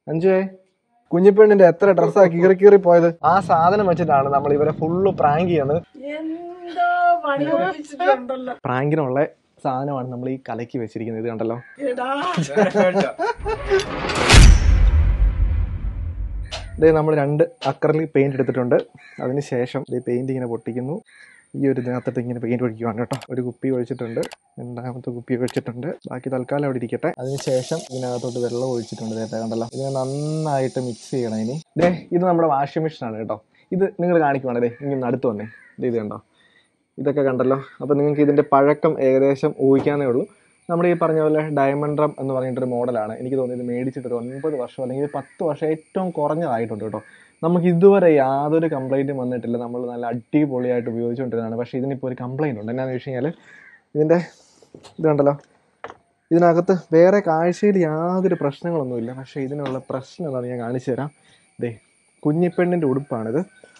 അഞ്ചുവേ കുഞ്ഞിപ്പെണ്ണിന്റെ എത്ര ഡ്രസ്സാ കീറി കീറി പോയത് ആ സാധനം വെച്ചിട്ടാണ് നമ്മൾ ഇവരെ ഫുള്ള് പ്രാങ്ക് ചെയ്യുന്നത് എന്തോ പണി ഒപ്പിച്ചിട്ടുണ്ടല്ലോ പ്രാങ്കിനുള്ള സാധനമാണ് നമ്മൾ ഈ കലക്കി വെച്ചിരിക്കുന്നത് ഇത് കണ്ടല്ലോ എടാ ഇത് നമ്മൾ രണ്ട് അക്കറിൽ പെയിന്റ് എടുത്തിട്ടുണ്ട് അതിന് ശേഷം ഈ പെയിന്റ് ഇങ്ങനെ പൊട്ടിക്കുന്നു ഈ ഒരു ഇതിനകത്തിട്ട് ഇങ്ങനെ പെയിന്റ് ഒഴിക്കുവാണ് കേട്ടോ ഒരു കുപ്പി ഒഴിച്ചിട്ടുണ്ട് രണ്ടാമത്തെ കുപ്പി ഒഴിച്ചിട്ടുണ്ട് ബാക്കി തൽക്കാലം അവിടെ ഇരിക്കട്ടെ അതിനുശേഷം ഇതിനകത്തോട്ട് വെള്ളം ഒഴിച്ചിട്ടുണ്ട് നേരത്തെ കണ്ടല്ലോ ഇതിനെ നന്നായിട്ട് മിക്സ് ചെയ്യണം ഇനി ദേ ഇത് നമ്മുടെ വാഷിംഗ് മെഷീൻ ആണ് കേട്ടോ ഇത് നിങ്ങൾ കാണിക്കുവാണ് ദേ ഇങ്ങനെ അടുത്ത് വന്നേ ഇത് ഇത് കണ്ടോ ഇതൊക്കെ കണ്ടല്ലോ അപ്പോൾ നിങ്ങൾക്ക് ഇതിന്റെ പഴക്കം ഏകദേശം ഊഹിക്കാനേ ഉള്ളൂ നമ്മുടെ ഈ പറഞ്ഞ പോലെ ഡയമണ്ട് റം എന്ന് പറഞ്ഞിട്ടൊരു മോഡലാണ് എനിക്ക് തോന്നുന്നത് ഇത് മേടിച്ചിട്ട് ഒരു ഒൻപത് വർഷം അല്ലെങ്കിൽ പത്ത് വർഷം ഏറ്റവും കുറഞ്ഞതായിട്ടുണ്ട് കേട്ടോ നമുക്ക് ഇതുവരെ യാതൊരു കംപ്ലൈൻറ്റും വന്നിട്ടില്ല നമ്മൾ നല്ല അടിപൊളിയായിട്ട് ഉപയോഗിച്ചുകൊണ്ടിരുന്നതാണ് പക്ഷേ ഇതിനിപ്പോൾ ഒരു കംപ്ലൈൻറ്റ് ഉണ്ട് എന്നാന്ന് വെച്ച് കഴിഞ്ഞാൽ ഇതിൻ്റെ ഇത് കണ്ടല്ലോ ഇതിനകത്ത് വേറെ കാഴ്ചയിൽ യാതൊരു പ്രശ്നങ്ങളൊന്നുമില്ല പക്ഷേ ഇതിനുള്ള പ്രശ്നം എന്താണെന്ന് ഞാൻ കാണിച്ചു തരാം ദേ കുഞ്ഞിപ്പെണ്ണിൻ്റെ ഉടുപ്പാണിത്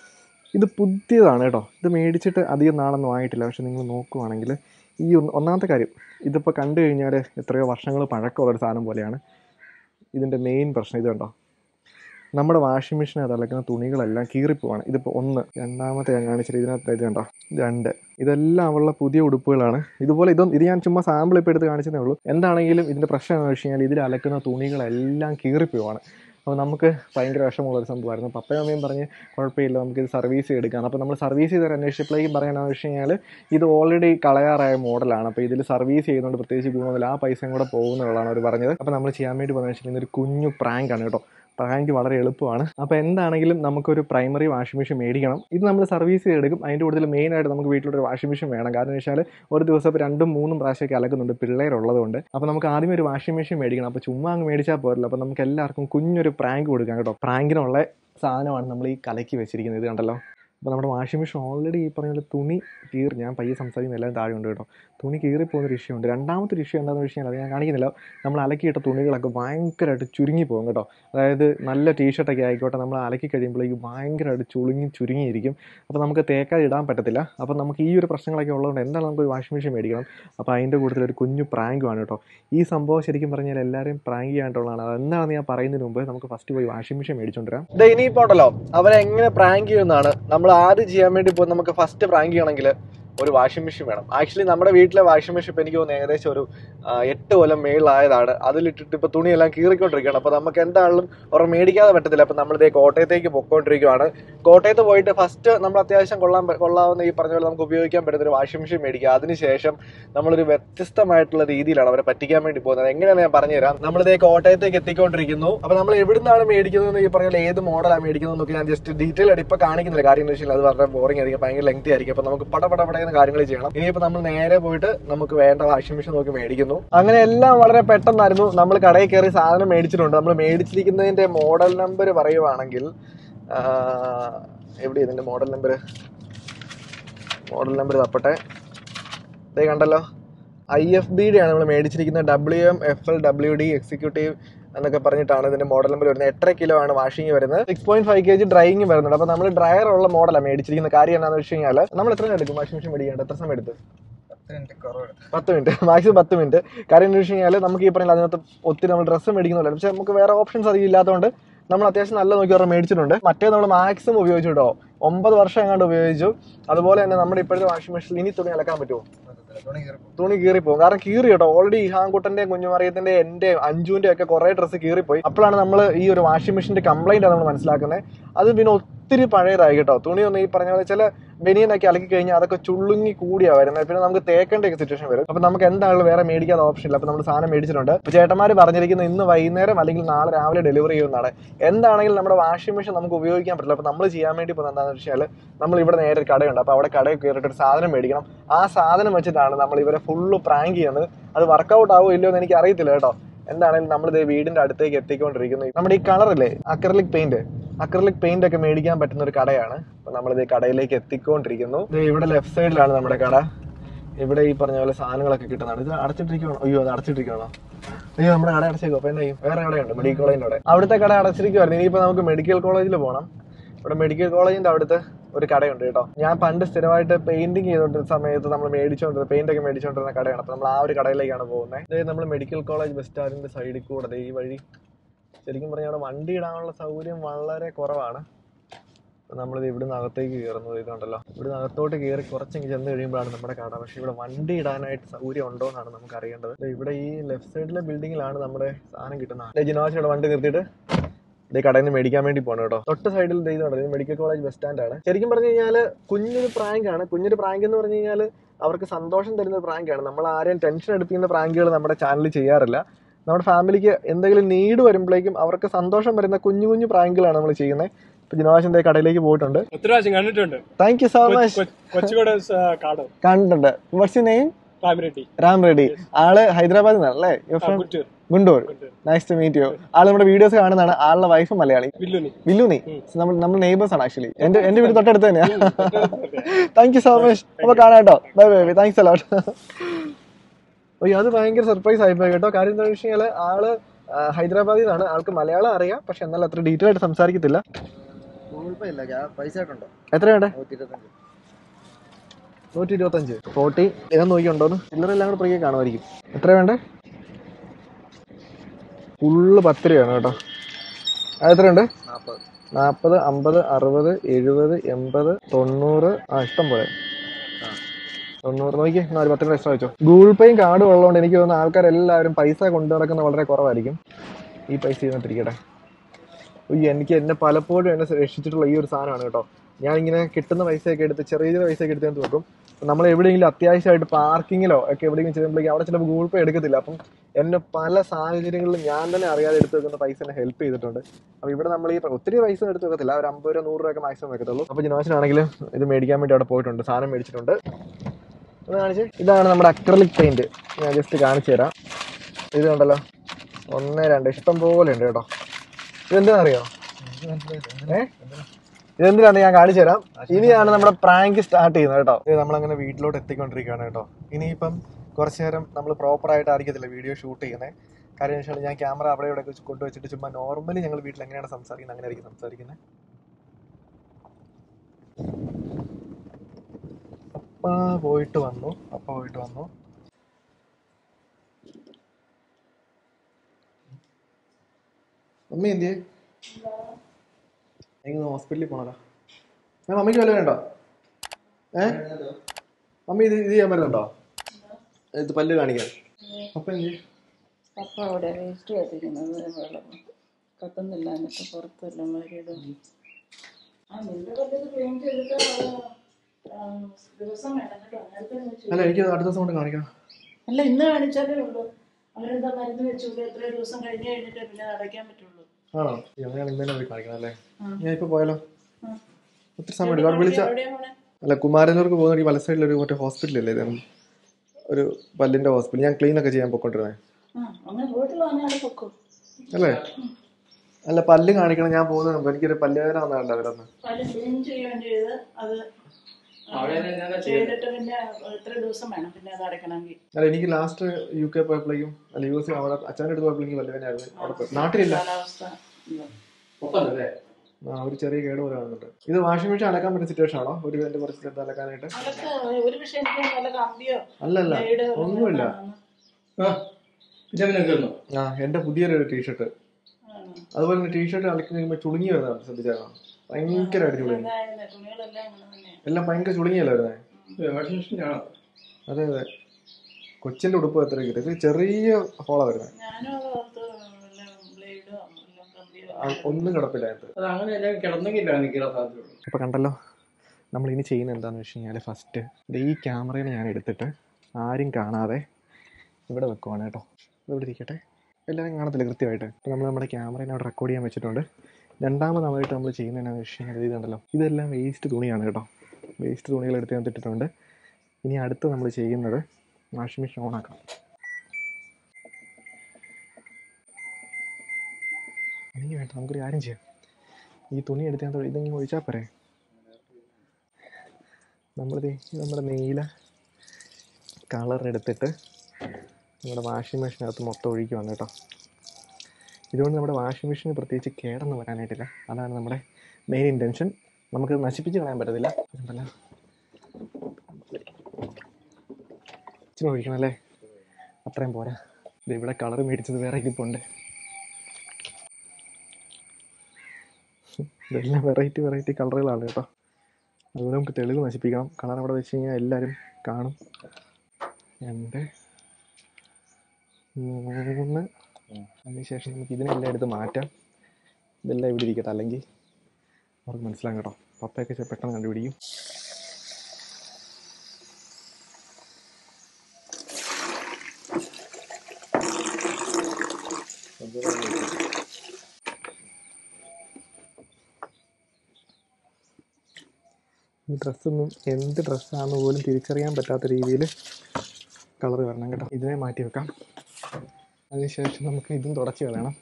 ഇത് പുതിയതാണ് കേട്ടോ ഇത് മേടിച്ചിട്ട് അധികം നാളൊന്നും ആയിട്ടില്ല പക്ഷെ നിങ്ങൾ നോക്കുവാണെങ്കിൽ ഈ ഒന്ന് ഒന്നാമത്തെ കാര്യം ഇതിപ്പോൾ കണ്ടു കഴിഞ്ഞാൽ എത്രയോ വർഷങ്ങൾ പഴക്കമുള്ള ഒരു സാധനം പോലെയാണ് ഇതിൻ്റെ മെയിൻ പ്രശ്നം ഇത് കണ്ടോ നമ്മുടെ വാഷിംഗ് മെഷീനകത്ത് അലക്കുന്ന തുണികളെല്ലാം കീറിപ്പോവാണ് ഇതിപ്പോൾ ഒന്ന് രണ്ടാമത്തെ ഞാൻ കാണിച്ചിട്ട് ഇതിനകത്ത് ഇത് കണ്ടോ രണ്ട് ഇതെല്ലാം അവളുടെ പുതിയ ഉടുപ്പുകളാണ് ഇതുപോലെ ഇതൊന്നും ഇത് ഞാൻ ചുമ്മാ സാമ്പിൾ ഇപ്പോൾ എടുത്ത് കാണിച്ചതേ ഉള്ളൂ എന്താണെങ്കിലും ഇതിൻ്റെ പ്രശ്നം എന്ന് വെച്ച് കഴിഞ്ഞാൽ ഇതിൽ അലക്കുന്ന തുണികളെല്ലാം കീറിപ്പോവാണ് അപ്പോൾ നമുക്ക് ഭയങ്കര വിഷമമുള്ള ഒരു സംഭവമായിരുന്നു പപ്പയും അമ്മയും പറഞ്ഞ് കുഴപ്പമില്ല നമുക്ക് ഇത് സർവീസ് എടുക്കാം അപ്പോൾ നമ്മൾ സർവീസ് ചെയ്ത് അന്വേഷിച്ചപ്പോഴേക്കും പറയാനാന്ന് വെച്ച് കഴിഞ്ഞാൽ ഇത് ഓൾറെഡി കളയാറായ മോഡലാണ് അപ്പോൾ ഇതിൽ സർവീസ് ചെയ്യുന്നതുകൊണ്ട് പ്രത്യേകിച്ച് ഗുണമില്ല ആ പൈസയും കൂടെ പോകുന്നതാണ് അവർ പറഞ്ഞത് അപ്പോൾ നമ്മൾ ചെയ്യാൻ വേണ്ടി പോകുന്നത് വെച്ചിട്ടുണ്ടെങ്കിൽ ഒരു കുഞ്ഞു പ്രാങ്ക് ആണ് കേട്ടോ പ്രാങ്ക് വളരെ എളുപ്പമാണ് അപ്പോൾ എന്താണെങ്കിലും നമുക്കൊരു പ്രൈമറി വാഷിംഗ് മെഷീൻ മേടിക്കണം ഇത് നമ്മൾ സർവീസ് ചെയ്തെടുക്കും അതിൻ്റെ കൂടുതൽ മെയിനായിട്ട് നമുക്ക് വീട്ടിലൊരു വാഷിംഗ് മെഷീൻ വേണം കാരണം വെച്ചാൽ ഒരു ദിവസം ഇപ്പോൾ രണ്ടും മൂന്നും പ്രാവശ്യമൊക്കെ അലക്കുന്നുണ്ട് പിള്ളേരുള്ളതുകൊണ്ട് അപ്പോൾ നമുക്ക് ആദ്യം ഒരു വാഷിംഗ് മെഷീൻ മേടിക്കണം അപ്പോൾ ചുമ്മാ അങ്ങ് മേടിച്ചാൽ പോരല്ലോ അപ്പോൾ നമുക്ക് എല്ലാവർക്കും കുഞ്ഞൊരു പ്രാങ്ക് കൊടുക്കാം കേട്ടോ പ്രാങ്കിനുള്ള സാധനമാണ് നമ്മൾ ഈ കലക്കി വെച്ചിരിക്കുന്നത് ഇത് കണ്ടല്ലോ അപ്പോൾ നമ്മുടെ വാഷിംഗ് മെഷീൻ ഓൾറെഡി ഈ പറഞ്ഞ പോലെ തുണി കീറി ഞാൻ പയ്യെ സംസാരിക്കുന്ന എല്ലാം താഴെ ഉണ്ട് കേട്ടോ തുണി കീറി പോകുന്നൊരു ഇഷ്യൂ ഉണ്ട് രണ്ടാമത്തെ ഇഷ്യൂ എന്താണെന്ന് വെച്ച് കഴിഞ്ഞാൽ അത് ഞാൻ കാണിക്കുന്നില്ല നമ്മൾ അലക്കിയിട്ട തുണികളൊക്കെ ഭയങ്കരമായിട്ട് ചുരുങ്ങി പോകും കേട്ടോ അതായത് നല്ല ടീഷർട്ടൊക്കെ ആയിക്കോട്ടെ നമ്മൾ അലക്കി കഴിയുമ്പോഴേക്കും ഭയങ്കരമായിട്ട് ചുളുങ്ങി ചുരുങ്ങിയിരിക്കും അപ്പോൾ നമുക്ക് തേക്കാതെ ഇടാൻ പറ്റത്തില്ല അപ്പോൾ നമുക്ക് ഈ ഒരു പ്രശ്നങ്ങളൊക്കെ ഉള്ളതുകൊണ്ട് എന്താണ് നമുക്ക് ഒരു വാഷിംഗ് മെഷീൻ മേടിക്കണം അപ്പോൾ അതിൻ്റെ കൂട്ടത്തിൽ ഒരു കുഞ്ഞു പ്രാങ്കുമാണ് കേട്ടോ ഈ സംഭവം ശരിക്കും പറഞ്ഞാൽ എല്ലാവരെയും പ്രാങ്ക് ചെയ്യാനായിട്ടുള്ളതാണ് അത് എന്താണെന്ന് ഞാൻ പറയുന്നതിന് മുമ്പ് നമുക്ക് ഫസ്റ്റ് പോയി വാഷിംഗ് മെഷീൻ മേടിച്ചോണ്ടിരാം ഇത് ഇനിയിപ്പോൾ ഉണ്ടല്ലോ അവരെ എങ്ങനെ പ്രാങ്ക് ചെയ്യുന്നതാണ് നമ്മൾ ആദ്യം ചെയ്യാൻ വേണ്ടി ഇപ്പോൾ നമുക്ക് ഫസ്റ്റ് പ്രാങ്ക് ചെയ്യണമെങ്കിൽ ഒരു വാഷിംഗ് മെഷീൻ വേണം ആക്ച്വലി നമ്മുടെ വീട്ടിലെ വാഷിംഗ് മെഷീൻ ഇപ്പം എനിക്ക് തോന്നുന്നു ഏകദേശം ഒരു ആ, എട്ട് കൊല്ലം മേളിലായതാണ് അതിലിട്ടിട്ട് ഇപ്പോൾ തുണിയെല്ലാം കീറിക്കൊണ്ടിരിക്കുകയാണ് അപ്പോൾ നമുക്ക് എന്താണെങ്കിലും ഒരെണ്ണം മേടിക്കാതെ പറ്റത്തില്ല അപ്പം നമ്മളിതേ കോട്ടയത്തേക്ക് പൊക്കോണ്ടിരിക്കുകയാണ് കോട്ടയത്ത് പോയിട്ട് ഫസ്റ്റ് നമ്മൾ അത്യാവശ്യം കൊള്ളാൻ പ- കൊള്ളാവുന്ന ഈ പറഞ്ഞ പോലെ നമുക്ക് ഉപയോഗിക്കാൻ പറ്റുന്ന ഒരു വാഷിംഗ് മെഷീൻ മേടിക്കുക അതിനുശേഷം നമ്മളൊരു വ്യത്യസ്തമായിട്ടുള്ള രീതിയിലാണ് അവരെ പറ്റിക്കാൻ വേണ്ടി പോകുന്നത് എങ്ങനെയാണെന്ന് ഞാൻ പറഞ്ഞുതരാം നമ്മളിതേ കോട്ടയത്തേക്ക് എത്തിക്കൊണ്ടിരിക്കുന്നു അപ്പോൾ നമ്മൾ എവിടുന്നാണ് മേടിക്കുന്നത് ഈ പറഞ്ഞ പോലെ ഏത് മോഡലാണ് മേടിക്കുന്നത് എന്നൊക്കെ ഞാൻ ജസ്റ്റ് ഡീറ്റെയിൽ ആയിട്ട് ഇപ്പൊ കാണിക്കുന്നില്ല കാര്യം എന്ന് വെച്ചാൽ അത് വളരെ ബോറിംഗ് ആയിരിക്കും ഭയങ്കര ലെങ്തി ആയിരിക്കും അപ്പൊ നമുക്ക് പട പട പടയുന്ന കാര്യങ്ങൾ ചെയ്യണം ഇനിയിപ്പോ നമ്മൾ നേരെ പോയിട്ട് നമുക്ക് വേണ്ട വാഷിംഗ് മെഷീൻ നോക്കി മേടിക്കുന്നു അങ്ങനെ എല്ലാം വളരെ പെട്ടെന്നായിരുന്നു നമ്മൾ കടയിൽ കയറി സാധനം മേടിച്ചിട്ടുണ്ട് നമ്മൾ മേടിച്ചിരിക്കുന്നതിന്റെ മോഡൽ നമ്പർ പറയുവാണെങ്കിൽ ആ, എവിടെ ഇതിന്റെ മോഡൽ നമ്പർ മോഡൽ നമ്പർ തപ്പട്ടെ ഇതേ കണ്ടല്ലോ ഐ എഫ് ബിയുടെ ആണ് നമ്മൾ മേടിച്ചിരിക്കുന്നത് W M F L W D executive എന്നൊക്കെ പറഞ്ഞിട്ടാണ് ഇതിന്റെ മോഡൽ നമ്പർ വരുന്നത് എട്ടര കിലോ ആണ് വാഷിംഗ് വരുന്നത് six point five K G drying വരുന്നുണ്ട് അപ്പൊ നമ്മൾ ഡ്രയർ ഉള്ള മോഡലാണ് മേടിച്ചിരിക്കുന്ന കാര്യം എന്താണെന്ന് വെച്ച് കഴിഞ്ഞാൽ നമ്മൾ എത്ര നേരം എടുക്കും വാഷിംഗ് മെഷീൻ മേടിക്കേണ്ട എത്ര സമയം എടുത്ത് പത്ത് മിനിറ്റ് മാക്സിമം പത്ത് മിനിറ്റ് കാര്യം എന്ന് വെച്ച് കഴിഞ്ഞാൽ നമുക്ക് ഈ പറഞ്ഞ അതിനകത്ത് ഒത്തിരി നമ്മൾ ഡ്രസ്സ് മേടിക്കുന്നില്ല പക്ഷെ നമുക്ക് വേറെ ഓപ്ഷൻസ് അധികം ഇല്ലാത്തതുകൊണ്ട് നമ്മൾ അത്യാവശ്യം നല്ല നോക്കി ഒരെണ്ണം മേടിച്ചിട്ടുണ്ട് മറ്റേ നമ്മൾ മാക്സിമം ഉപയോഗിച്ചു കേട്ടോ ഒമ്പത് വർഷം എങ്ങാണ്ട് ഉപയോഗിച്ചു അതുപോലെ തന്നെ നമ്മുടെ ഇപ്പോഴത്തെ വാഷിംഗ് മെഷീനിൽ ഇനി തുണി അലക്കാൻ പറ്റുമോ തുണി കീറിപ്പോകും കാരണം കീറി കേട്ടോ ഓൾറെഡി ഇഹാൻകുട്ടന്റെ കുഞ്ഞുമറിയത്തിന്റെ എന്റെ അഞ്ചുവിന്റെ ഒക്കെ കുറെ ഡ്രസ്സ് കീറിപ്പോയി അപ്പോഴാണ് നമ്മൾ ഈ ഒരു വാഷിംഗ് മെഷീന്റെ കംപ്ലൈന്റ് ആണ് നമ്മൾ മനസ്സിലാക്കുന്നത് അത് പിന്നെ ഒത്തിരി പഴയതായി കേട്ടോ തുണിയൊന്നും ഈ പറഞ്ഞ പോലെ ചില ബനിയനൊക്കെ അലക്കി കഴിഞ്ഞാൽ അതൊക്കെ ചുള്ളുങ്ങി കൂടിയാ വരുന്നത് പിന്നെ നമുക്ക് തേക്കേണ്ട ഒക്കെ സിറ്റുവേഷൻ വരും അപ്പൊ നമുക്ക് എന്താണെങ്കിലും വേറെ മേടിക്കാതെ ഓപ്ഷൻ ഇല്ല അപ്പൊ നമ്മൾ സാധനം മേടിച്ചിട്ടുണ്ട് അപ്പൊ ചേട്ടന്മാര് പറഞ്ഞിരിക്കുന്നത് ഇന്ന് വൈകുന്നേരം അല്ലെങ്കിൽ നാളെ രാവിലെ ഡെലിവറി ചെയ്യുന്നതാണ് എന്താണെങ്കിലും നമ്മുടെ വാഷിംഗ് മെഷീൻ നമുക്ക് ഉപയോഗിക്കാൻ പറ്റില്ല അപ്പൊ നമ്മൾ ചെയ്യാൻ വേണ്ടി പോകുന്നത് എന്താണെന്ന് വെച്ചാൽ നമ്മൾ ഇവിടെ നേരെ ഒരു കടയുണ്ട് അപ്പൊ അവിടെ കടയിൽ കയറിയിട്ട് ഒരു സാധനം മേടിക്കണം ആ സാധനം വെച്ചിട്ടാണ് നമ്മൾ ഇവരെ ഫുള്ള് പ്രാങ്ക് ചെയ്യുന്നത് അത് വർക്കൗട്ട് ആവോ ഇല്ലയോ എന്ന് എനിക്ക് അറിയത്തില്ല കേട്ടോ എന്താണെങ്കിലും നമ്മൾ ഇത് വീടിന്റെ അടുത്തേക്ക് എത്തിക്കൊണ്ടിരിക്കുന്നു നമ്മുടെ ഈ കളറില്ലേ അക്രലിക് പെയിന്റ് അക്രലിക് പെയിന്റ് ഒക്കെ മേടിക്കാൻ പറ്റുന്ന ഒരു കടയാണ് അപ്പൊ നമ്മളിത് കടയിലേക്ക് എത്തിക്കൊണ്ടിരിക്കുന്നു ഇത് ഇവിടെ ലെഫ്റ്റ് സൈഡിലാണ് നമ്മുടെ കട ഇവിടെ ഈ പറഞ്ഞ പോലെ സാധനങ്ങളൊക്കെ കിട്ടുന്നതാണ് ഇത് അടച്ചിട്ടിരിക്കണോ അയ്യോ അത് അടച്ചിട്ടിരിക്കണോ അയ്യോ നമ്മുടെ കട അടച്ചേക്കോ അപ്പൊ എന്താ ചെയ്യും വേറെ കടയുണ്ട് മെഡിക്കൽ കോളേജിന്റെ അവിടെ അവിടുത്തെ കട അടച്ചിരിക്കുവായിരുന്നു ഇനിയിപ്പോ നമുക്ക് മെഡിക്കൽ കോളേജിൽ പോകണം ഇവിടെ മെഡിക്കൽ കോളേജിന്റെ അവിടുത്തെ ഒരു കടയുണ്ട് കേട്ടോ ഞാൻ പണ്ട് സ്ഥിരമായിട്ട് പെയിന്റിങ് ചെയ്തോണ്ടിരുന്ന സമയത്ത് നമ്മൾ മേടിച്ചോണ്ടിരുന്ന പെയിന്റ് ഒക്കെ മേടിച്ചോണ്ടിരുന്ന കടയാണ് അപ്പൊ നമ്മൾ ആ ഒരു കടയിലേക്കാണ് പോകുന്നത് നമ്മൾ മെഡിക്കൽ കോളേജ് ബസ് സ്റ്റാൻഡിന്റെ സൈഡിൽ കൂടെ ദേ ഈ വഴി ശരിക്കും പറഞ്ഞാൽ അവിടെ വണ്ടി ഇടാനുള്ള സൗകര്യം വളരെ കുറവാണ് അപ്പൊ നമ്മളിത് ഇവിടുന്ന് അകത്തേക്ക് കയറുന്നത് ഇതുണ്ടല്ലോ ഇവിടുന്ന് അകത്തോട്ട് കയറി കുറച്ചെങ്കിൽ ചെന്ന് കഴിയുമ്പോഴാണ് നമ്മുടെ കട പക്ഷെ ഇവിടെ വണ്ടി ഇടാനായിട്ട് സൗകര്യം ഉണ്ടോ എന്നാണ് നമുക്ക് അറിയേണ്ടത് ദേ ഇവിടെ ഈ ലെഫ്റ്റ് സൈഡിലെ ബിൽഡിങ്ങിലാണ് നമ്മുടെ സാധനം കിട്ടുന്നത് ജിനോസിയുടെ വണ്ടി നിർത്തിയിട്ട് ഇതേ കടയിൽ നിന്ന് മേടിക്കാൻ വേണ്ടി പോകണം കേട്ടോ തൊട്ട് സൈഡിൽ ഇതുണ്ട് ഇത് മെഡിക്കൽ കോളേജ് ബസ് സ്റ്റാൻഡ് ആണ് ശരിക്കും പറഞ്ഞു കഴിഞ്ഞാൽ കുഞ്ഞൊരു പ്രാങ്ക് ആണ് കുഞ്ഞൊരു പ്രാങ്ക് എന്ന് പറഞ്ഞു കഴിഞ്ഞാൽ അവർക്ക് സന്തോഷം തരുന്ന ഒരു പ്രാങ്ക് ആണ് നമ്മൾ ആരെയും ടെൻഷൻ എടുപ്പിക്കുന്ന പ്രാങ്കുകൾ നമ്മുടെ ചാനലിൽ ചെയ്യാറില്ല നമ്മുടെ ഫാമിലിക്ക് എന്തെങ്കിലും നീഡ് വരുമ്പോഴേക്കും അവർക്ക് സന്തോഷം വരുന്ന കുഞ്ഞു കുഞ്ഞു പ്രാങ്കുകളാണ് നമ്മൾ ചെയ്യുന്നത് ഇപ്പൊ ജിനോസിന്റെ കടയിലേക്ക് പോയിട്ടുണ്ട് ഒത്തിരി പ്രാവശ്യം കണ്ടിട്ടുണ്ട് താങ്ക് യു സോ മച്ച് കൊ- കൊച്ചുകോട് കാട് കണ്ടിട്ടുണ്ട് വാട്സ് നെയിം രാമരെഡ്ഡി രാം റെഡ്ഡി ആള് ഹൈദരാബാദിൽ നിന്നല്ലേ from Kuttur Guntur nice to meet you ആള് നമ്മുടെ വീഡിയോസ് കാണുന്നതാണ് ആളുടെ വൈഫ് മലയാളി വില്ലുനി വില്ലുനി നമ്മൾ നമ്മൾ നെയ്ബേഴ്സ് ആണ് ആക്ച്വലി എന്റെ എന്റെ വീട് തൊട്ടടുത്ത് തന്നെയാ താങ്ക് യു സോ മച്ച് അപ്പൊ കാണാം കേട്ടോ bye bye bye thanks a lot അയ്യോ അത് ഭയങ്കര സർപ്രൈസ് ആയിപ്പോയി കേട്ടോ കാര്യം എന്താണെന്ന് വെച്ച് കഴിഞ്ഞാൽ ആള് ആ, ഹൈദരാബാദിൽ നിന്നാണ് ആൾക്ക് മലയാളം അറിയാം പക്ഷെ എന്നാൽ അത്ര ഡീറ്റെയിൽ ആയിട്ട് സംസാരിക്കത്തില്ല ഗൂഗിൾ പേ ഇല്ല ക്യാ- പൈസ ആയിട്ടുണ്ടോ എത്ര വേണ്ടേ നൂറ്റി ഇരുപത്തഞ്ച് നൂറ്റി ഇരുപത്തഞ്ച് ഫോർട്ടി ഞാൻ നോക്കിയുണ്ടോന്ന് ചില്ലറ എല്ലാം കൂടെ പ്രിയ കാണുമായിരിക്കും എത്ര വേണ്ടേ ഫുള്ള് പത്ത് രൂപയാണ് കേട്ടോ അത് എത്രയുണ്ട് നാൽപ്പത് നാൽപ്പത് അമ്പത് അറുപത് എഴുപത് എൺപത് തൊണ്ണൂറ് ആ ഇഷ്ടം പോലെ തൊണ്ണൂറ് നോക്കിയേ നാല് പത്ത് രൂപ എക്സ്ട്രാ വെച്ചോ ഗൂഗിൾ പേയും കാർഡും ഉള്ളതുകൊണ്ട് എനിക്ക് തോന്നുന്നു ആൾക്കാരെല്ലാവരും പൈസ കൊണ്ടു നടക്കുന്നത് വളരെ കുറവായിരിക്കും ഈ പൈസ ഇരുന്നിട്ടിരിക്കട്ടെ ഉയ്യ് എനിക്ക് എന്നെ പലപ്പോഴും എന്നെ രക്ഷിച്ചിട്ടുള്ള ഈ ഒരു സാധനമാണ് കേട്ടോ ഞാൻ ഇങ്ങനെ കിട്ടുന്ന പൈസയൊക്കെ എടുത്ത് ചെറിയ ചെറിയ പൈസയൊക്കെ എടുത്ത് വെക്കും നമ്മൾ എവിടെയെങ്കിലും അത്യാവശ്യമായിട്ട് പാർക്കിങ്ങിലോ ഒക്കെ എവിടെയെങ്കിലും ചെയ്യുമ്പോഴേക്കും അവിടെ ചിലപ്പോൾ ഗൂഗിൾ പേ എടുക്കത്തില്ല അപ്പം എന്നെ പല സാഹചര്യങ്ങളിലും ഞാൻ തന്നെ അറിയാതെ എടുത്ത് വെക്കുന്ന പൈസ എന്നെ ഹെൽപ്പ് ചെയ്തിട്ടുണ്ട് അപ്പൊ ഇവിടെ നമ്മൾ ഈ ഒത്തിരി പൈസ ഒന്നും എടുത്ത് വെക്കത്തില്ല ഒരു അമ്പത് രൂപ നൂറ് രൂപ മാക്സിമം വെക്കത്തുള്ളൂ അപ്പൊ ജിനോസിനാണെങ്കിലും ഇത് മേടിക്കാൻ വേണ്ടി അവിടെ പോയിട്ടുണ്ട് സാധനം മേടിച്ചിട്ടുണ്ട് ഒന്ന് കാണിച്ച് ഇതാണ് നമ്മുടെ അക്രലിക് പെയിന്റ് ഞാൻ ജസ്റ്റ് കാണിച്ചു തരാം ഇത് കണ്ടല്ലോ ഒന്ന് രണ്ട് ഇഷ്ടം പോലെ ഉണ്ട് കേട്ടോ ഇതെന്താ അറിയോ ഏ ഇതെന്തിനാന്ന് ഞാൻ കാണിച്ചു തരാം ഇനിയാണ് നമ്മുടെ പ്രാങ്ക് സ്റ്റാർട്ട് ചെയ്യുന്നത് കേട്ടോ ഇത് നമ്മളങ്ങനെ വീട്ടിലോട്ട് എത്തിക്കൊണ്ടിരിക്കുകയാണ് കേട്ടോ ഇനിയിപ്പം കുറച്ചു നേരം നമ്മൾ പ്രോപ്പർ ആയിട്ട് ആയിരിക്കത്തില്ല വീഡിയോ ഷൂട്ട് ചെയ്യുന്നത് കാര്യം എന്ന് വെച്ചാൽ ഞാൻ ക്യാമറ അവിടെ ഇവിടെ ഒക്കെ കൊണ്ടുവച്ചിട്ട് ചുമ്മാ നോർമലി ഞങ്ങൾ വീട്ടിൽ എങ്ങനെയാണ് സംസാരിക്കുന്നത് അങ്ങനെ ആയിരിക്കും സംസാരിക്കുന്നത് അപ്പ പോയിട്ട് വന്നു അപ്പ പോയിട്ട് വന്നു മമ്മി എന്തിയേ എങ്ങനെ ഹോസ്പിറ്റലിൽ പോണതാ ഞാൻ മമ്മിക്ക് വല്ല വേണ്ടോ ഏ മമ്മി ഇത് ഇത് ചെയ്യാൻ പറ്റുന്നുണ്ടോ ഇത് പല്ല് കാണിക്കാൻ അപ്പൊ എന്ത് പപ്പ അവിടെ വേസ്റ്റ് കത്തിക്കുന്നത് വെള്ളം കത്തുന്നില്ല എന്നിട്ട് പുറത്തെല്ലാം വരിയിടും ആ നിന്റെ കല്ലിത് ക്ലീൻ ചെയ്തിട്ട് അത്, ആ, ദിവസം വേണം കേട്ടോ നേരത്തെ ഒന്ന് ചെയ്യ്. അല്ല എനിക്ക് അടുത്ത ദിവസം കൊണ്ട് കാണിക്കണം അല്ല ഇന്ന് കാണിച്ചാലേ ഉള്ളൂ അവരെന്താ മരുന്ന് വെച്ചുകൊണ്ട് എത്ര ദിവസം കഴിഞ്ഞ് കഴിഞ്ഞിട്ട് പിന്നെ അത് അടയ്ക്കാൻ പറ്റുള്ളൂ ആണോ ഞാൻ ഇന്ന് തന്നെ പോയി കാണിക്കണം അല്ലേ ആ. ഞാൻ ഇപ്പൊ പോയാലോ ആ. ഒത്തിരി സമയം എടുക്കും അവിടെ വിളിച്ച എവിടെയാ പോണേ അല്ല കുമാരനൂർക്ക് പോകുന്ന ഈ പല സൈഡിൽ ഒരു മറ്റേ ഹോസ്പിറ്റലല്ലേ ഇത് ഒരു പല്ലിന്റെ ഹോസ്പിറ്റൽ ഞാൻ ക്ലീൻ ഒക്കെ ചെയ്യാൻ പോയിക്കൊണ്ടിരുന്നത് ആ അങ്ങനെ വീട്ടിൽ വന്നാൽ അവിടെ പൊക്കും അല്ലേ അല്ല പല്ല് കാണിക്കണം ഞാൻ പോകുന്ന മുമ്പ് എനിക്കൊരു പല്ലുവേദന വന്നാണ്ട് അവരൊന്ന് പല ക്ലീൻ ചെയ്യുകയും ചെയ്ത് അത് ചെയ്തിട്ട് പിന്നെ എത്ര ദിവസം വേണം പിന്നെ അത് അടയ്ക്കണമെങ്കിൽ അല്ല എനിക്ക് ലാസ്റ്റ് യു കെ പോയപ്പോഴേക്കും അല്ല യു എസ് അവിടെ അച്ഛൻ്റെ അടുത്ത് പോയപ്പോഴേക്കും പല്ലുവേദനയായിരുന്നു അവിടെ പോയി നാട്ടിലില്ല കാലാവസ്ഥ ഇത്. ആ ഒരു ചെറിയ കേട് പോലെ കാണുന്നുണ്ട് ഇത് വാഷിംഗ് മെഷീൻ അലക്കാൻ പറ്റുന്ന സിറ്റുവേഷൻ ആണോ ഒരു എന്റെ കുറച്ച് സ്ഥലത്ത് അലക്കാനായിട്ട് അതൊക്കെ ഒരു പക്ഷെ എനിക്ക് നല്ല കമ്പിയോ അല്ലല്ല ബ്ലേഡ് ഒന്നുമില്ല പിന്നെ ആ എന്റെ പുതിയൊരു ടീഷർട്ട് അതുപോലെ തന്നെ ടീഷർട്ട് അലക്കി കഴിയുമ്പോൾ ചുളുങ്ങി വരുന്നതാണ് ശ്രദ്ധിച്ചാണോ ഭയങ്കരമായിട്ട് ചുളുങ്ങി തുണികളെല്ലാം അങ്ങനെ തന്നെയാണ് എല്ലാം ഭയങ്കര ചുളുങ്ങിയല്ലേ വരുന്നത് വാഷിംഗ് മെഷീനാണോ അതെ അതെ കൊച്ചിന്റെ ഉടുപ്പ് എത്ര കിട്ടും ഇത് ചെറിയ ഹോളാ വരുന്നത് ഞാനും അത് ഓർത്ത് വല്ല ബ്ലേഡോ എല്ലാം കമ്പിയോ ആ, ഒന്നും കിടപ്പില്ല അതിനകത്ത് അത് അങ്ങനെ എല്ലാം കിടന്നെങ്കിലാണ് നിൽക്കാൻ സാധ്യതയുള്ളൂ അപ്പോൾ കണ്ടല്ലോ നമ്മൾ ഇനി ചെയ്യുന്നത് എന്താണെന്ന് വെച്ച് കഴിഞ്ഞാൽ ഫസ്റ്റ് ഈ ക്യാമറയിൽ ഞാൻ എടുത്തിട്ട് ആരും കാണാതെ ഇവിടെ വെക്കുവാണ് കേട്ടോ ഇവിടെ ഇരിക്കട്ടെ എല്ലാവരും കാണത്തില്ല കൃത്യമായിട്ട് അപ്പോൾ നമ്മൾ നമ്മുടെ ക്യാമറയെ അവിടെ റെക്കോർഡ് ചെയ്യാൻ വെച്ചിട്ടുണ്ട് രണ്ടാമതായിട്ട് നമ്മൾ ചെയ്യുന്നത് എന്താണെന്ന് വെച്ച് കഴിഞ്ഞാൽ ഇത് കണ്ടല്ലോ ഇതെല്ലാം വേസ്റ്റ് തുണിയാണ് കേട്ടോ വേസ്റ്റ് തുണികൾ എടുത്ത് ഞാൻ ഇട്ടിട്ടുണ്ട് ഇനി അടുത്ത് നമ്മൾ ചെയ്യുന്നത് വാഷിംഗ് മെഷീൻ ഓൺ ആക്കാം എനിക്ക് വേണ്ട നമുക്കൊരു കാര്യം ചെയ്യാം ഈ തുണി എടുത്ത് ഞാൻ ഇതെങ്കിലും ഒഴിച്ചാൽ പോരെ നമ്മളിത് നമ്മുടെ നീല കളർ എടുത്തിട്ട് നമ്മുടെ വാഷിംഗ് മെഷീനകത്ത് മൊത്തം ഒഴിക്കുവാണ് കേട്ടോ ഇതുകൊണ്ട് നമ്മുടെ വാഷിംഗ് മെഷീന് പ്രത്യേകിച്ച് കേടൊന്നും വരാനായിട്ടില്ല അതാണ് നമ്മുടെ മെയിൻ ഇൻറ്റൻഷൻ നമുക്ക് നശിപ്പിച്ച് കളയാൻ പറ്റത്തില്ല ഉണ്ടല്ലോ ഇച്ചിരി ഒഴിക്കണം അല്ലേ അത്രയും പോരാ ഇത് ഇവിടെ കളർ മേടിച്ചത് വേറെ ഇരിപ്പുണ്ട് ഇതെല്ലാം വെറൈറ്റി വെറൈറ്റി കളറുകളാണ് കേട്ടോ അതുപോലെ നമുക്ക് തെളിവ് നശിപ്പിക്കണം കളർ അവിടെ വെച്ച് കഴിഞ്ഞാൽ എല്ലാവരും കാണും രണ്ട് മൂന്ന് അതിനുശേഷം നമുക്ക് ഇതിനെല്ലാം എടുത്ത് മാറ്റാം ഇതെല്ലാം ഇവിടെ ഇരിക്കട്ടെ അല്ലെങ്കിൽ അവർക്ക് മനസ്സിലാകും കേട്ടോ പപ്പയൊക്കെ ചെ- പെട്ടെന്ന് കണ്ടുപിടിക്കും ഈ ഡ്രസ്സൊന്നും എന്ത് ഡ്രസ്സാണെന്ന് പോലും തിരിച്ചറിയാൻ പറ്റാത്ത രീതിയിൽ കളർ വരണം കേട്ടോ ഇതിനെ മാറ്റി വെക്കാം അതിനുശേഷം നമുക്ക് ഇതും തുടച്ച് കളയണം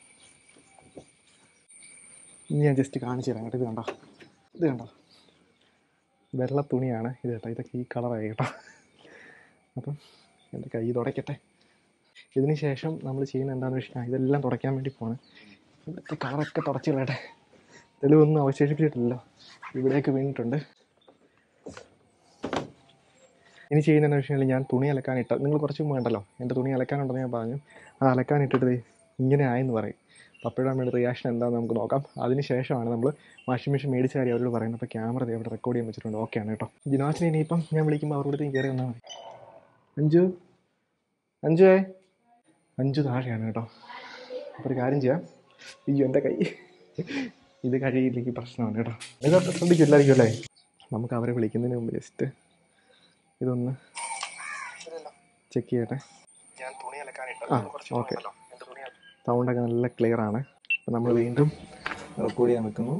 ഇനി ഞാൻ ജസ്റ്റ് കാണിച്ചു തരാം കേട്ടോ ഇത് കണ്ടോ ഇത് കണ്ടോ വെള്ള തുണിയാണ് ഇത് കേട്ടോ ഇതൊക്കെ ഈ കളറായി കേട്ടോ അപ്പം എൻ്റെ കൈ തുടയ്ക്കട്ടെ ഇതിന് ശേഷം നമ്മൾ ചെയ്യുന്ന എന്താണെന്ന് വെച്ചാൽ ഇതെല്ലാം തുടയ്ക്കാൻ വേണ്ടി പോവാണ് ഇവിടുത്തെ കളറൊക്കെ തുടച്ച് കളയട്ടെ തെളിവൊന്നും അവശേഷിപ്പിച്ചിട്ടില്ലല്ലോ ഇവിടെയൊക്കെ വീണിട്ടുണ്ട് ഇനി ചെയ്യുന്നതെന്ന് വെച്ചാൽ ഞാൻ തുണി അലക്കാൻ ഇട്ട നിങ്ങൾ കുറച്ച് മുമ്പ് കണ്ടല്ലോ എൻ്റെ തുണി അലക്കാനുണ്ടെന്ന് ഞാൻ പറഞ്ഞു ആ അലക്കാൻ ഇട്ടിട്ട് ദേ ഇങ്ങനെ ആയെന്ന് പറയും പപ്പയുടെ അമ്മയുടെ റിയാക്ഷൻ എന്താണെന്ന് നമുക്ക് നോക്കാം അതിന് ശേഷമാണ് നമ്മൾ വാഷിംഗ് മെഷീൻ മേടിച്ച കാര്യം അവരോട് പറയുന്നത് അപ്പോൾ ക്യാമറ ദേ അവിടെ റെക്കോർഡ് ചെയ്യാൻ വെച്ചിട്ടുണ്ട് ഓക്കെയാണ് കേട്ടോ ജിനാസിനെ ഇനിയിപ്പം ഞാൻ വിളിക്കുമ്പോൾ അവരുടെ അടുത്ത് കയറി വന്നാൽ മതി അഞ്ചു അഞ്ചുവേ അഞ്ചു താഴെയാണ് കേട്ടോ അപ്പോൾ ഒരു കാര്യം ചെയ്യാം അയ്യോ എൻ്റെ കൈ ഇത് കഴിയില്ലെങ്കിൽ പ്രശ്നമാണ് കേട്ടോ ഇത് ശ്രദ്ധിക്കില്ലായിരിക്കും അല്ലേ നമുക്ക് അവരെ വിളിക്കുന്നതിന് മുമ്പ് ജസ്റ്റ് ഇതൊന്ന് ചെക്ക് ചെയ്യട്ടെ ഞാൻ തുണി ആ ഓക്കെ സൗണ്ടൊക്കെ നല്ല ക്ലിയർ ആണ് അപ്പം നമ്മൾ വീണ്ടും റെക്കോർഡ് ചെയ്യാൻ വെക്കുന്നു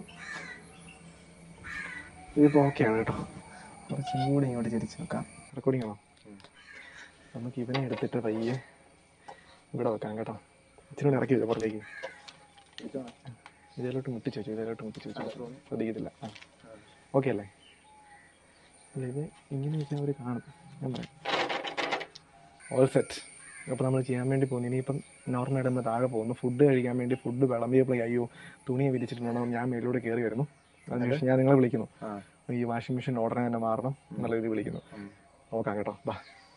ഇതിപ്പോൾ ഓക്കെയാണ് കേട്ടോ കുറച്ചും കൂടി ഇങ്ങോട്ട് തിരിച്ച് വെക്കാം റെക്കോർഡിംഗ് ആണോ നമുക്ക് ഇവനെ എടുത്തിട്ട് പയ്യെ ഇവിടെ വെക്കാം കേട്ടോ ഇച്ചിരി കൂടി ഇറക്കി വെച്ചാൽ പുറത്തേക്ക് ഇതിലോട്ട് മുട്ടിച്ച് വെച്ചു ഇതിലോട്ട് മുട്ടിച്ച് വെച്ചു ശ്രദ്ധിക്കത്തില്ല ആ ഓക്കെ അല്ലേ അല്ല ഇത് ഇങ്ങനെ വെച്ചാൽ അവർ കാണും ഞാൻ പറയാം ഓൾ സെറ്റ് അപ്പോൾ നമ്മൾ ചെയ്യാൻ വേണ്ടി പോകുന്നു ഇനിയിപ്പം നോർമൽ ഇടുമ്പോൾ താഴെ പോകുന്നു ഫുഡ് കഴിക്കാൻ വേണ്ടി ഫുഡ് വിളമ്പിയപ്പോൾ അയ്യോ തുണിയെ വിരിച്ചിട്ടുണ്ടോ ഞാൻ മേലോട്ട് കയറി വരുന്നു അതിനുശേഷം ഞാൻ നിങ്ങളെ വിളിക്കുന്നു ഈ വാഷിംഗ് മെഷീൻ ഓർഡർ തന്നെ മാറണം എന്നുള്ള രീതി വിളിക്കുന്നു നോക്കാം കേട്ടോ ബാ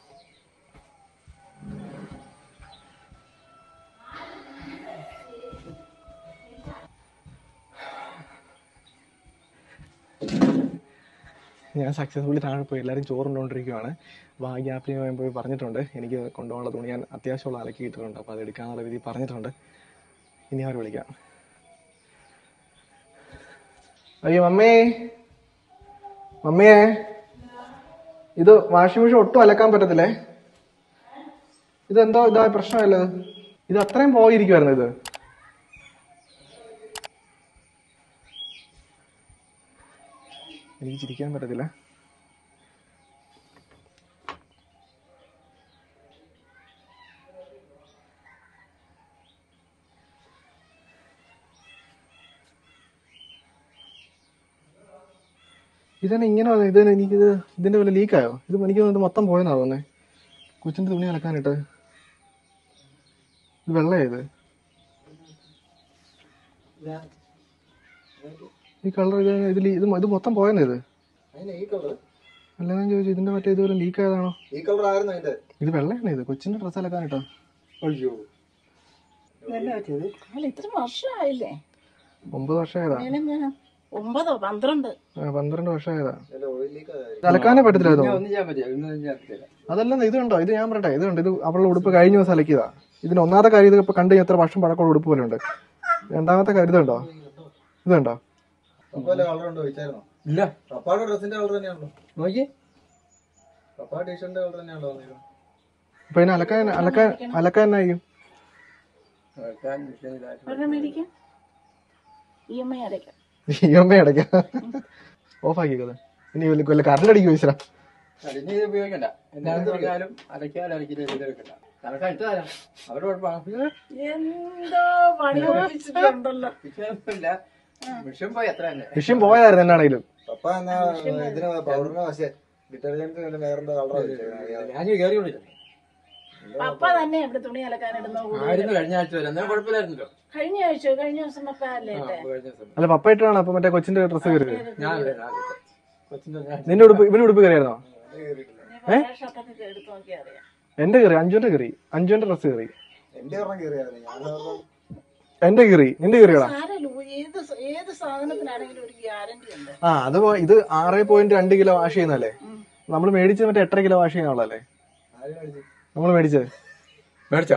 ഞാൻ സക്സസ്ഫുള്ളി താഴെ പോയി എല്ലാവരും ചോറുണ്ടോണ്ടിരിക്കുവാണ് അപ്പോൾ ആ ഗ്യാപ്പിൽ ഞാൻ പോയി പറഞ്ഞിട്ടുണ്ട് എനിക്ക് കൊണ്ടുപോകാനുള്ള തുണി ഞാൻ അത്യാവശ്യമുള്ള അലക്കി ഇട്ടിട്ടുണ്ട് അപ്പോൾ അത് എടുക്കാനുള്ള രീതി പറഞ്ഞിട്ടുണ്ട് ഇനി അവർ വിളിക്കാം അയ്യോ മമ്മേ മമ്മിയേ ഇത് വാഷിംഗ് മെഷീൻ ഒട്ടും അലക്കാൻ പറ്റത്തില്ലേ ഇതെന്തോ ഇതാ പ്രശ്നമല്ലോ ഇത് അത്രയും പോയിരിക്കുമായിരുന്നു ഇത് എനിക്ക് ചിരിക്കാൻ പറ്റത്തില്ല ഇതന്നെ ഇങ്ങനെ വന്നത്? ഇത് എനിക്കിത് ഇതിന്റെ വല്ല ലീക്കായോ ഇത് എനിക്ക് തോന്നുന്നത് ഇത് മൊത്തം പോയെന്നാ തോന്നുന്നത് കൊച്ചിന്റെ തുണി അലക്കാനിട്ട് ഇത് വെള്ളയത് ഈ കളർ ഇത് ഇതിൽ ഇത് മ- ഇത് മൊത്തം പോയെന്നാ ഇത് അതിന് ഈ കളർ അല്ല ഞാൻ ചോദിച്ചു ഇതിന്റെ മറ്റേ ഇതുപോലെ ലീക്ക് ആയതാണോ ഈ കളർ ആയിരുന്നു അതിന്റെ ഇത് വെള്ളയാണ് ഇത് കൊച്ചിന്റെ ഡ്രസ്സ് അലക്കാനിട്ടോ അയ്യോ അല്ല ഇത്ര വർഷമായില്ലേ ഒമ്പത് വർഷമായതാ അതിലും ഒമ്പതോ പന്ത്രണ്ട് ആ, പന്ത്രണ്ട് വർഷമായതാ അതിന്റെ ഓയിൽ ലീക്ക് ഇത് അലക്കാനേ പറ്റത്തില്ലായിരുന്നു ഒന്നും ചെയ്യാൻ പറ്റില്ല ഒന്നും ചെയ്യാൻ പറ്റില്ല അതല്ല ഇത് കണ്ടോ ഇത് ഞാൻ പറയട്ടെ ഇത് കണ്ടോ ഇത് അവളുടെ ഉടുപ്പ് കഴിഞ്ഞ ദിവസം അലക്കിയതാ ഇതിന് ഒന്നാമത്തെ കാര്യം ഇത് ഇപ്പൊ കണ്ടു കഴിഞ്ഞാൽ എത്ര വർഷം പഴക്കമുള്ള ഉടുപ്പ് പോലെ ഉണ്ട് രണ്ടാമത്തെ കാര്യം ഇത് കണ്ടോ ഇത് കണ്ടോ പപ്പയുടെ കളർ ഉണ്ടോ ചോദിച്ചായിരുന്നോ ഇല്ല പപ്പായുടെ ഡ്രസ്സിന്റെ കളർ തന്നെയാണല്ലോ നോക്കി പപ്പാ ടീഷർട്ടിന്റെ കളർ തന്നെയാണല്ലോ വന്നേക്കുന്നത് അപ്പൊ ഇതിന് അലക്കാൻ അലക്കാൻ അലക്കാൻ എന്നായിരിക്കും ഒരെണ്ണം മേടിക്കാം ഇ എം ഐ അടയ്ക്കാം ഈ അമ്മ അടയ്ക്കാം ഓഫ് ആക്കിക്കത് ഇനി വല്ല കൊല്ല കറണ്ട് അടിക്കും ചോദിച്ചാ അതിന് ഇത് ഉപയോഗിക്കണ്ട എന്താണെന്ന് പറഞ്ഞാലും അരയ്ക്കാലും അരക്കില്ല ഇതെടുക്കണ്ട കണക്കാ ഇട്ട് തരാം അവരുടെ കുഴപ്പമാണ് എന്തോ പണി ഒപ്പിച്ചിട്ടുണ്ടല്ലോ വിഷയമൊന്നുമില്ല വിഷം പോയി എത്ര തന്നെ വിഷയം പോയതായിരുന്നു എന്നാണെങ്കിലും പപ്പ എന്നാ ഇതിന് പൗഡറിന് പക്ഷേ ഡിറ്റർജന്റ് വേറെന്തോ കളറാ ഞാൻ കയറി വിളിച്ചു പപ്പ തന്നെ ഇവിടെ തുണി അലക്കാനിടുന്ന കൂടുതൽ ആയിരുന്നു കഴിഞ്ഞ ആഴ്ച വരെ എന്നാലും കുഴപ്പമില്ലായിരുന്നല്ലോ കഴിഞ്ഞ ആഴ്ച കഴിഞ്ഞ ദിവസം പപ്പ അല്ലേ ഇട്ടേ? കഴിഞ്ഞ ദിവസം അല്ല പപ്പ ഇട്ടാണ് അപ്പൊ മറ്റേ കൊച്ചിന്റെ ഡ്രസ്സ് കയറിയത് ഞാൻ ഇവിടെ ഞാൻ ഇവിടെ. കൊച്ചിന്റെ ഞാൻ നിന്റെ ഉടുപ്പ് ഇവന്റെ ഉടുപ്പ് കയറിയായിരുന്നോ നീ പഴയ ഷർട്ടൊക്കെ എടുത്ത് നോക്കിയാ അറിയാം എന്റെ കയറി അഞ്ചുവിന്റെ കയറി അഞ്ചുവിന്റെ ഡ്രസ്സ് കയറി എന്റെ ഒരെണ്ണം കയറിയായിരുന്നു ഞാൻ ഓർക്കും എന്റെ കയറി നിന്റെ കയറിയടാ സാരമില്ല ഏത് സ- ഏത് സാധനത്തിനാണെങ്കിലും ഒരു ഗ്യാരണ്ടി ഉണ്ട് ആ അത് പോ- ഇത് ആറ് പോയിന്റ് രണ്ട് കിലോ വാഷ് ചെയ്യുന്നല്ലേ നമ്മൾ മേടിച്ചത് മറ്റേ എട്ടര കിലോ വാഷ് ചെയ്യാനുള്ളല്ലേ നമ്മൾ മേടിച്ചത് മേടിച്ചോ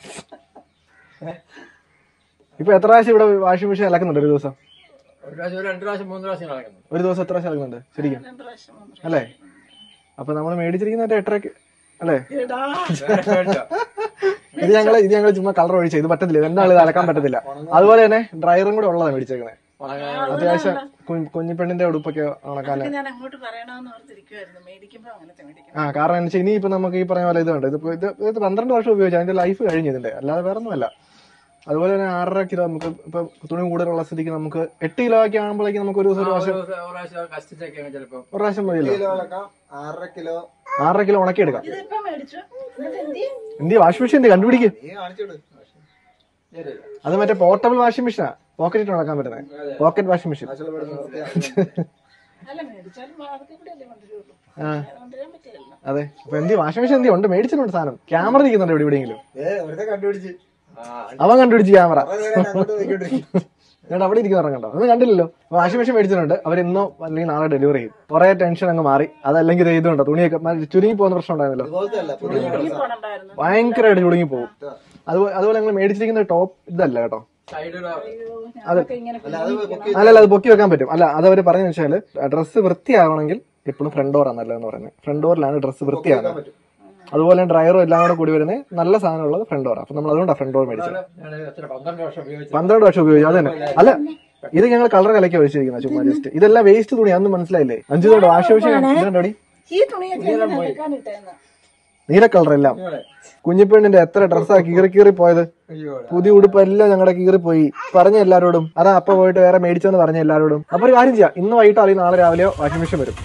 ഇപ്പൊ എത്ര പ്രാവശ്യം ഇവിടെ വാഷിംഗ് മെഷീൻ അലക്കുന്നുണ്ട് ഒരു ദിവസം ഒരു പ്രാവശ്യം ഒരു രണ്ട് പ്രാവശ്യം മൂന്ന് പ്രാവശ്യം നടക്കുന്നു ഒരു ദിവസം എത്ര പ്രാവശ്യം അലക്കുന്നുണ്ട് ശരിക്കും രണ്ട് പ്രാവശ്യം മൂന്ന് അല്ലേ അപ്പൊ നമ്മൾ മേടിച്ചിരിക്കുന്ന മറ്റേ എട്ടര കി- അല്ലേ പ്രാവശ്യം. എടാ മേടിച്ചോ ഇത് ഞങ്ങള് ഇത് ഞങ്ങള് ചുമ്മാ കളർ ഒഴിച്ചത് ഇത് പറ്റത്തില്ല രണ്ടാൾ ഇത് അലക്കാൻ പറ്റത്തില്ല അതുപോലെ തന്നെ ഡ്രൈവറും കൂടെ ഉള്ളതാണ് മേടിച്ചേക്കുന്നത് ഉണങ്ങാൻ അത്യാവശ്യം കു- കുഞ്ഞിപ്പെണ്ണിന്റെ ഉടുപ്പൊക്കെ ഉണക്കാൻ അതൊക്കെ ഞാൻ അങ്ങോട്ട് പറയണമെന്ന് ഓർത്തിരിക്കുവായിരുന്നു മേടിക്കുമ്പോ അങ്ങനത്തെ മേടിക്കണം ആ കാരണം എന്ന് വെച്ചാൽ ഇനിയിപ്പോ നമുക്ക് ഈ പറഞ്ഞ പോലെ ഇത് ഉണ്ട് ഇതിപ്പോ ഇത് ഇത് പന്ത്രണ്ട് വർഷം ഉപയോഗിച്ചു അതിന്റെ ലൈഫ് കഴിഞ്ഞു ഇതിന്റെ അല്ലാതെ വേറെ ഒന്നുമല്ല അതുപോലെ തന്നെ ആറര കിലോ നമുക്ക് ഇപ്പൊ തുണി കൂടുതലുള്ള സ്ഥിതിക്ക് നമുക്ക് എട്ട് കിലോ ഒക്കെ ആകുമ്പോഴേക്കും നമുക്ക് ഒരു ദിവസം ഒരു ഒരു പ്രാവശ്യം ദിവസം ഒരു പ്രാവശ്യം കഷ്ടിച്ചൊക്കെയാണ് ചിലപ്പോ ഒരു പ്രാവശ്യം മതിയല്ലോ കിലോ അളക്കാം ആറര കിലോ ആറര കിലോ ഉണക്കി എടുക്കാം ഇതിപ്പോ മേടിച്ചു എന്നിട്ട് എന്ത് ചെയ്യും? എന്ത് വാഷിംഗ് മെഷീൻ എന്ത് കണ്ടുപിടിക്കും നീ കാണിച്ചോട് ശരിയല്ല അത് മറ്റേ പോർട്ടബിൾ വാഷിംഗ് മെഷീനാ പോക്കറ്റിട്ട് ഉണക്കാൻ പറ്റുന്നത് പോക്കറ്റ് വാഷിംഗ് മെഷീൻ ആശുള്ള നിർത്തിയാ അല്ല മേടിച്ചാലും അതൊക്കെ കൂടെ അല്ലേ കൊണ്ടുവരുള്ളൂ ആ കൊണ്ടുവരാൻ പറ്റില്ലല്ലോ അതെ അപ്പൊ എന്ത് വാഷിംഗ് മെഷീൻ എന്ത് ഉണ്ട് മേടിച്ചിട്ടുണ്ട് സാധനം ക്യാമറ ഇരിക്കുന്നുണ്ട് ഇവിടെ എവിടെയെങ്കിലും ഏ ഒരുത്തെ കണ്ടുപിടിച്ച് ആ അവൻ കണ്ടുപിടിച്ച് ക്യാമറ കുറെ നേരം അങ്ങോട്ട് നോക്കിക്കൊണ്ടിരിക്കും എന്നിട്ട് അവിടെ ഇരിക്കുന്ന കണ്ടോ ഒന്നും കണ്ടില്ലല്ലോ വാഷിംഗ് മെഷീൻ മേടിച്ചിട്ടുണ്ട് അവർ ഇന്നോ അല്ലെങ്കിൽ നാളെ ഡെലിവറി ചെയ്യും കുറെ ടെൻഷൻ അങ്ങ് മാറി അതല്ലെങ്കിൽ ദേ ഇതുണ്ടോ തുണിയൊക്കെ മറ്റേ ചുരുങ്ങി പോകുന്ന പ്രശ്നം ഉണ്ടായിരുന്നല്ലോ ഇതുപോലത്തെ അല്ല പുതിയ ഈ പോണുണ്ടായിരുന്നു ഭയങ്കരമായിട്ട് ചുരുങ്ങി പോകും അതുപോലെ അതുപോലെ ഞങ്ങൾ മേടിച്ചിരിക്കുന്ന ടോപ്പ് ഇതല്ല കേട്ടോ സൈഡിലോ അയ്യോ ഞാനൊക്കെ ഇങ്ങനെ അല്ല അത് പൊക്കി അല്ലല്ല അത് പൊക്കി വെക്കാൻ പറ്റും അല്ല അത് അവർ പറഞ്ഞു വെച്ചാൽ ഡ്രസ്സ് വൃത്തിയാവണമെങ്കിൽ എപ്പോഴും ഫ്രണ്ട് ഡോർ നല്ലതെന്ന് പറയുന്നത് ഫ്രണ്ട് ഡോറിലാണ് ഡ്രസ്സ് വൃത്തിയാകുന്നത് പറ്റും അതുപോലെ ഡ്രയറും എല്ലാം കൂടെ കൂടി വരുന്നത് നല്ല സാധനം ഉള്ളത് ഫ്രണ്ട് ഡോർ അപ്പൊ നമ്മൾ അതുകൊണ്ടാണ് ഫ്രണ്ട് ഡോർ മേടിച്ചത് ഞാൻ എത്ര പന്ത്രണ്ട് വർഷം ഉപയോഗിച്ചു പന്ത്രണ്ട് വർഷം ഉപയോഗിച്ചു അത് തന്നെ അല്ല ഇത് ഞങ്ങൾ കളർ കലക്കി ഒഴിച്ചിരിക്കുന്ന ചുമ്മാ ജസ്റ്റ് ഇതെല്ലാം വേസ്റ്റ് തുണി അതൊന്നും മനസ്സിലായില്ലേ അഞ്ചു തൊട്ട് വാഷിംഗ് മെഷീൻ ഇതുണ്ടോടി ഈ തുണിയൊക്കെ എങ്ങനെ എടുക്കാനിട്ടേന്ന് നീല കളർ എല്ലാം കുഞ്ഞിപ്പെണ്ണിന്റെ എത്ര ഡ്രസ്സാ കീറി കീറി പോയത് അയ്യോ പുതിയ ഉടുപ്പ് എല്ലാം ഞങ്ങളുടെ കീറി പോയി പറഞ്ഞ എല്ലാരോടും അതാ അപ്പൊ പോയിട്ട് വേറെ മേടിച്ചെന്ന് പറഞ്ഞ എല്ലാരോടും അപ്പൊ ഒരു കാര്യം ചെയ്യാം ഇന്ന് വൈകിട്ടോ അല്ലെങ്കിൽ നാളെ രാവിലെയോ വാഷിംഗ് മെഷീൻ വരും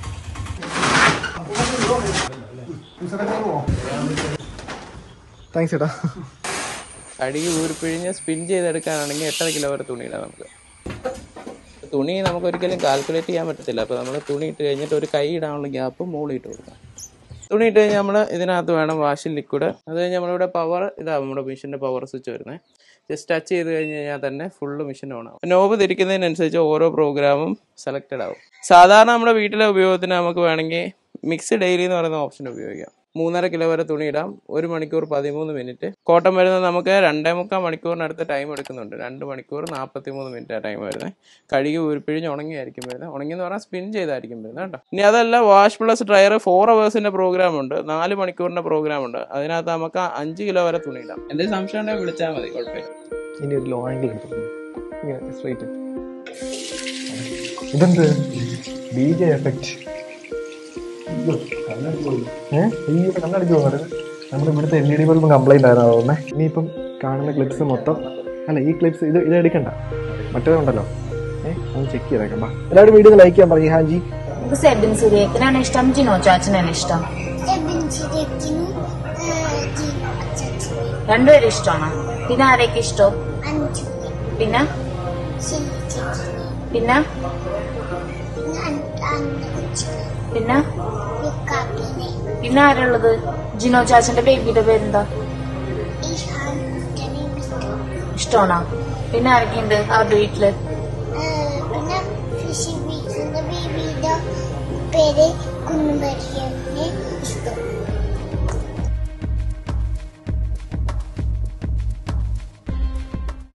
താങ്ക്സ് ചേട്ടാ കഴുകി ഊരിപ്പിഴിഞ്ഞ് സ്പിൻ ചെയ്തെടുക്കാനാണെങ്കിൽ എത്ര കിലോ വരെ തുണി ഇടാം നമുക്ക് തുണി നമുക്ക് ഒരിക്കലും കാൽക്കുലേറ്റ് ചെയ്യാൻ പറ്റത്തില്ല അപ്പോൾ നമ്മൾ തുണി ഇട്ട് കഴിഞ്ഞിട്ട് ഒരു കൈ ഇടാനുള്ള ഗ്യാപ്പ് മുകളിൽ ഇട്ട് കൊടുക്കാം തുണി ഇട്ട് കഴിഞ്ഞാൽ നമ്മൾ ഇതിനകത്ത് വേണം വാഷിംഗ് ലിക്വിഡ് അത് കഴിഞ്ഞ് നമ്മളിവിടെ പവർ ഇതാവും നമ്മുടെ മെഷീൻ്റെ പവർ സ്വിച്ച് വരുന്നത് ജസ്റ്റ് ടച്ച് ചെയ്ത് കഴിഞ്ഞ് കഴിഞ്ഞാൽ തന്നെ ഫുള്ള് മെഷീൻ ഓൺ ആവും നോബ് തിരിക്കുന്നതിനനുസരിച്ച് ഓരോ പ്രോഗ്രാമും സെലക്റ്റഡ് ആവും സാധാരണ നമ്മുടെ വീട്ടിലെ ഉപയോഗത്തിന് നമുക്ക് വേണമെങ്കിൽ മിക്സ് ഡെയിലി എന്ന് പറയുന്ന ഓപ്ഷൻ ഉപയോഗിക്കാം മൂന്നര കിലോ വരെ തുണി ഇടാം ഒരു മണിക്കൂർ പതിമൂന്ന് മിനിറ്റ് കോട്ടൺ വരുന്നത് നമുക്ക് രണ്ടേ മുക്കാൽ മണിക്കൂറിനടുത്ത് ടൈം എടുക്കുന്നുണ്ട് രണ്ട് മണിക്കൂർ നാൽപ്പത്തി മൂന്ന് മിനിറ്റ് ടൈം വരുന്നത് കഴുകി ഉരുപ്പിഴിഞ്ഞ് ഉണങ്ങിയായിരിക്കും വരുന്നത് ഉണങ്ങി എന്ന് പറഞ്ഞാൽ സ്പിൻ ചെയ്തായിരിക്കും വരുന്നത് കേട്ടോ ഇനി അതല്ല വാഷ് പ്ലസ് ഡ്രയർ ഫോർ അവേഴ്സിന്റെ പ്രോഗ്രാം ഉണ്ട് നാല് മണിക്കൂറിന്റെ പ്രോഗ്രാം ഉണ്ട് അതിനകത്ത് നമുക്ക് അഞ്ച് കിലോ വരെ തുണി ഇടാം എന്തെങ്കിലും സംശയം ഉണ്ടെങ്കിൽ വിളിച്ചാൽ മതി കുഴപ്പമില്ല ഇനി ഒരു ലോ ആംഗിൾ എടുത്തു ഇങ്ങനെ സ്ട്രൈറ്റ് ഇതെന്ത് ബി ജെ എഫക്റ്റ് ഏഹ് ഈ കണ്ണടിച്ച് പോകുന്നത് നമ്മുടെ ഇവിടുത്തെ L E D bulb complaint ആയിരുന്നു തോന്നുന്നേ ഇനിയിപ്പം കാണുന്ന ക്ലിപ്സ് മൊത്തം അല്ല ഈ ക്ലിപ്സ് ഇത് ഇത് എടുക്കണ്ട മറ്റേതുണ്ടല്ലോ ഏഹ് ഒന്ന് ചെക്ക് ചെയ്തേക്കാം ബാ എല്ലാവരും വീഡിയോ ലൈക്ക് ചെയ്യാൻ പറയും ഹാജി നമുക്ക് സെബിൻ സിറിയക്കിനാണ് ഇഷ്ടം ജിനോ ചാച്ചനാണ് ഇഷ്ടം ബെഞ്ചിലേക്കിനും രണ്ടുപേരും ഇഷ്ടമാണ് പിന്നെ ആരൊക്കെ ഇഷ്ടം അഞ്ചു പിന്നെ ശരിക്കും പിന്നെ പിന്നെ കാപ്പിനെ പിന്നെ ആരുള്ളത് ജിനോ ചാച്ചന്റെ ബേബിയുടെ പേരെന്താ ഇഷാൻ ഇഷ്ടമാണോ പിന്നെ ആരൊക്കെയുണ്ട് അവരുടെ വീട്ടില് പിന്നെ ഫിഷി ബീച്ചിന്റെ ബേബിയുടെ പേര് കുന്നുമരിയാണ്